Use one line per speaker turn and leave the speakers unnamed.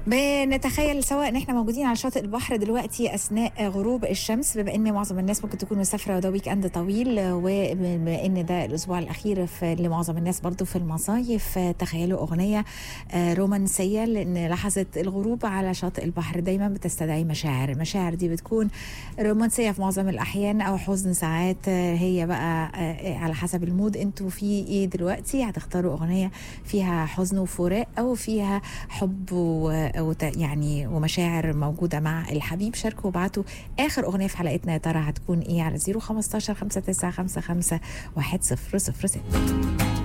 بنتخيل سواء ان احنا موجودين على شاطئ البحر دلوقتي اثناء غروب الشمس بما ان معظم الناس ممكن تكون مسافره وده ويك اند طويل وبما ان ده الاسبوع الاخير في لمعظم الناس برضو في المصايف تخيلوا اغنيه آه، رومانسيه لان لحظه الغروب على شاطئ البحر دايما بتستدعي مشاعر المشاعر دي بتكون رومانسيه في معظم الاحيان او حزن ساعات آه، هي بقى آه، على حسب المود انتوا في ايه دلوقتي هتختاروا اغنيه فيها حزن وفراق او فيها حب و وت- يعني ومشاعر موجوده مع الحبيب شاركوا وابعتوا اخر اغنيه في حلقتنا يا ترى هتكون ايه على 015 5955 1006